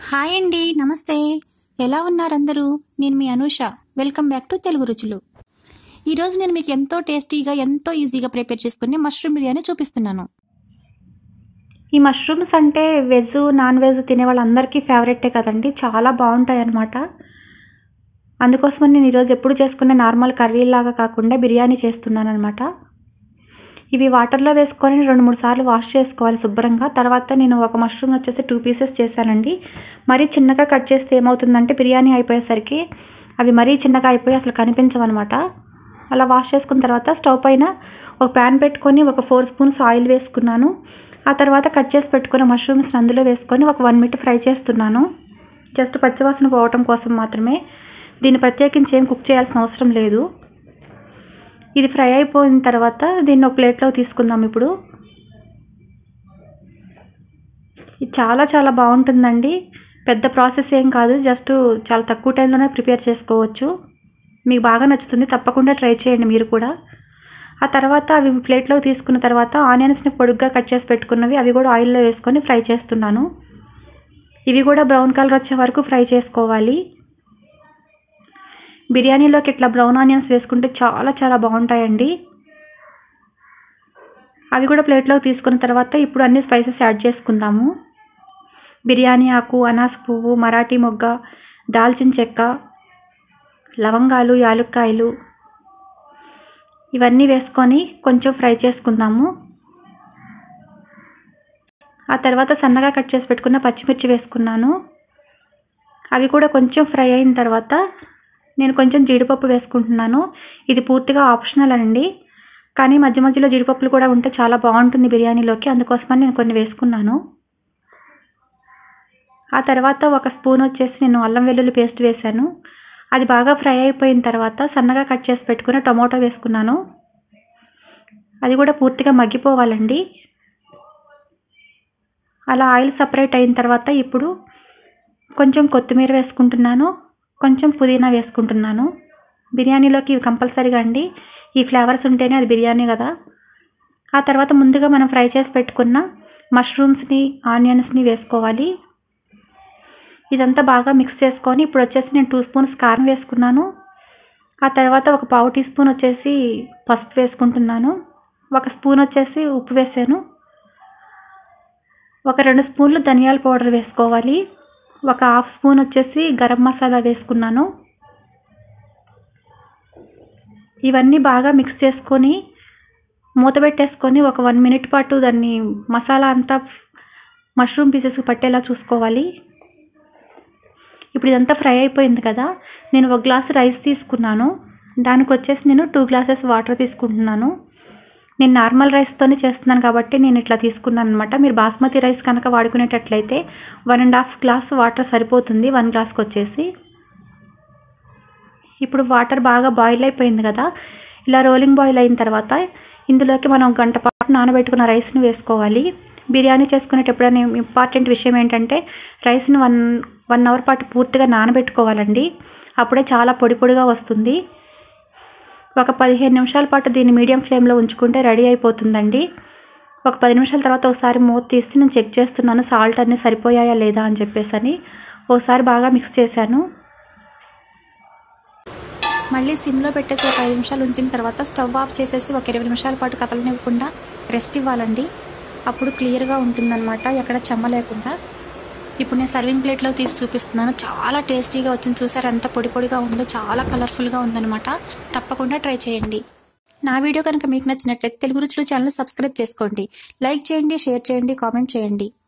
hi అండి నమస్తే ఎలా ఉన్నారు అందరూ నేను మీ Anusha welcome back to Telugu Ruchulu ఈరోజు నేను మీకు ఎంతో టేస్టీగా ఎంతో ఈజీగా ప్రిపేర్ చేసుకునే మష్రూమ్ బిర్యానీ చూపిస్తున్నాను ఈ మష్రూమ్స్ అంటే వెజ్ నాన్ వెజ్ తినే వాళ్ళందరికీ ఫేవరెటే కదండి చాలా బాగుంటాయి అన్నమాట అందుకోసం నేను ఈరోజు ఎప్పుడు చేసుకునే నార్మల్ కర్రీ లాగా కాకుండా బిర్యానీ చేస్తున్నాను అనమాట ఇవి వాటర్లో వేసుకొని రెండు మూడు సార్లు వాష్ చేసుకోవాలి శుభ్రంగా తర్వాత నేను ఒక మష్రూమ్ వచ్చేసి టూ పీసెస్ చేశానండి మరీ చిన్నగా కట్ చేస్తే ఏమవుతుందంటే బిర్యానీ అయిపోయేసరికి అవి మరీ చిన్నగా అయిపోయి అసలు కనిపించవన్నమాట అలా వాష్ చేసుకున్న తర్వాత స్టవ్ పైన ఒక ప్యాన్ పెట్టుకొని ఒక ఫోర్ స్పూన్స్ ఆయిల్ వేసుకున్నాను ఆ తర్వాత కట్ చేసి పెట్టుకున్న మష్రూమ్స్ అందులో వేసుకొని ఒక వన్ మినిట్ ఫ్రై చేస్తున్నాను జస్ట్ పచ్చివాసన పోవటం కోసం మాత్రమే దీన్ని ప్రత్యేకించి ఏం కుక్ చేయాల్సిన అవసరం లేదు ఇది ఫ్రై అయిపోయిన తర్వాత దీన్ని ఒక ప్లేట్లో తీసుకుందాం ఇప్పుడు ఇది చాలా చాలా బాగుంటుందండి పెద్ద ప్రాసెస్ ఏం కాదు జస్ట్ చాలా తక్కువ టైంలోనే ప్రిపేర్ చేసుకోవచ్చు మీకు బాగా నచ్చుతుంది తప్పకుండా ట్రై చేయండి మీరు కూడా ఆ తర్వాత అవి ప్లేట్లో తీసుకున్న తర్వాత ఆనియన్స్ని పొడుగ్గా కట్ చేసి పెట్టుకున్నవి అవి కూడా ఆయిల్లో వేసుకొని ఫ్రై చేస్తున్నాను ఇవి కూడా బ్రౌన్ కలర్ వచ్చే వరకు ఫ్రై చేసుకోవాలి బిర్యానీలోకి ఇట్లా బ్రౌన్ ఆనియన్స్ వేసుకుంటే చాలా చాలా బాగుంటాయండి అవి కూడా ప్లేట్లోకి తీసుకున్న తర్వాత ఇప్పుడు అన్ని స్పైసెస్ యాడ్ చేసుకుందాము బిర్యానీ ఆకు అనాస పువ్వు మరాఠీ మొగ్గ దాల్చిన చెక్క లవంగాలు యాలుక్కాయలు ఇవన్నీ వేసుకొని కొంచెం ఫ్రై చేసుకుందాము ఆ తర్వాత సన్నగా కట్ చేసి పెట్టుకున్న పచ్చిమిర్చి వేసుకున్నాను అవి కూడా కొంచెం ఫ్రై అయిన తర్వాత నేను కొంచెం జీడిపప్పు వేసుకుంటున్నాను ఇది పూర్తిగా ఆప్షనల్ అండి కానీ మధ్య మధ్యలో జీడిపప్పులు కూడా ఉంటే చాలా బాగుంటుంది బిర్యానీలోకి అందుకోసమని నేను కొన్ని వేసుకున్నాను ఆ తర్వాత ఒక స్పూన్ వచ్చేసి నేను అల్లం వెల్లుల్లి పేస్ట్ వేశాను అది బాగా ఫ్రై అయిపోయిన తర్వాత సన్నగా కట్ చేసి పెట్టుకుని టొమాటో వేసుకున్నాను అది కూడా పూర్తిగా మగ్గిపోవాలండి అలా ఆయిల్ సపరేట్ అయిన తర్వాత ఇప్పుడు కొంచెం కొత్తిమీర వేసుకుంటున్నాను కొంచెం పుదీనా వేసుకుంటున్నాను బిర్యానీలోకి ఇవి కంపల్సరీగా అండి ఈ ఫ్లేవర్స్ ఉంటేనే అది బిర్యానీ కదా ఆ తర్వాత ముందుగా మనం ఫ్రై చేసి పెట్టుకున్న మష్రూమ్స్ని ఆనియన్స్ని వేసుకోవాలి ఇదంతా బాగా మిక్స్ చేసుకొని ఇప్పుడు వచ్చేసి నేను టూ స్పూన్స్ కారం వేసుకున్నాను ఆ తర్వాత ఒక పావు టీ స్పూన్ వచ్చేసి పసుపు వేసుకుంటున్నాను ఒక స్పూన్ వచ్చేసి ఉప్పు వేసాను ఒక రెండు స్పూన్లు ధనియాల పౌడర్ వేసుకోవాలి ఒక హాఫ్ స్పూన్ వచ్చేసి గరం మసాలా వేసుకున్నాను ఇవన్నీ బాగా మిక్స్ చేసుకొని మూత పెట్టేసుకొని ఒక వన్ మినిట్ పాటు దాన్ని మసాలా అంతా మష్రూమ్ పీసెస్ పట్టేలా చూసుకోవాలి ఇప్పుడు ఇదంతా ఫ్రై అయిపోయింది కదా నేను ఒక గ్లాస్ రైస్ తీసుకున్నాను దానికి వచ్చేసి నేను టూ గ్లాసెస్ వాటర్ తీసుకుంటున్నాను నేను నార్మల్ రైస్తోనే చేస్తున్నాను కాబట్టి నేను ఇట్లా తీసుకున్నాను అనమాట మీరు బాస్మతి రైస్ కనుక వాడుకునేటట్లయితే one and half glass water సరిపోతుంది వన్ గ్లాస్కి వచ్చేసి ఇప్పుడు వాటర్ బాగా బాయిల్ అయిపోయింది కదా ఇలా రోలింగ్ బాయిల్ అయిన తర్వాత ఇందులోకి మనం గంట పాటు నానబెట్టుకున్న రైస్ని వేసుకోవాలి బిర్యానీ చేసుకునేటప్పుడు ఇంపార్టెంట్ విషయం ఏంటంటే రైస్ని వన్ వన్ అవర్ పాటు పూర్తిగా నానబెట్టుకోవాలండి అప్పుడే చాలా పొడి పొడిగా వస్తుంది ఒక పదిహేను నిమిషాల పాటు దీన్ని మీడియం ఫ్లేమ్లో ఉంచుకుంటే రెడీ అయిపోతుందండి ఒక పది నిమిషాల తర్వాత ఒకసారి మూత తీసి నేను చెక్ చేస్తున్నాను సాల్ట్ అన్నీ సరిపోయాయా లేదా అని చెప్పేసి అని ఒకసారి బాగా మిక్స్ చేశాను మళ్ళీ సిమ్లో పెట్టేసి ఒక ఐదు నిమిషాలు ఉంచిన తర్వాత స్టవ్ ఆఫ్ చేసేసి ఒక ఇరవై నిమిషాల పాటు కదలనివ్వకుండా రెస్ట్ ఇవ్వాలండి అప్పుడు క్లియర్గా ఉంటుందన్నమాట ఎక్కడ చెమ్మ లేకుండా ఇప్పుడు నేను సర్వింగ్ ప్లేట్లో తీసి చూపిస్తున్నాను చాలా టేస్టీగా వచ్చింది చూసారు ఎంత పొడి పొడిగా ఉందో చాలా కలర్ఫుల్గా ఉందన్నమాట తప్పకుండా ట్రై చేయండి నా వీడియో కనుక మీకు నచ్చినట్లయితే తెలుగు రుచులు ఛానల్ సబ్స్క్రైబ్ చేసుకోండి లైక్ చేయండి షేర్ చేయండి కామెంట్ చేయండి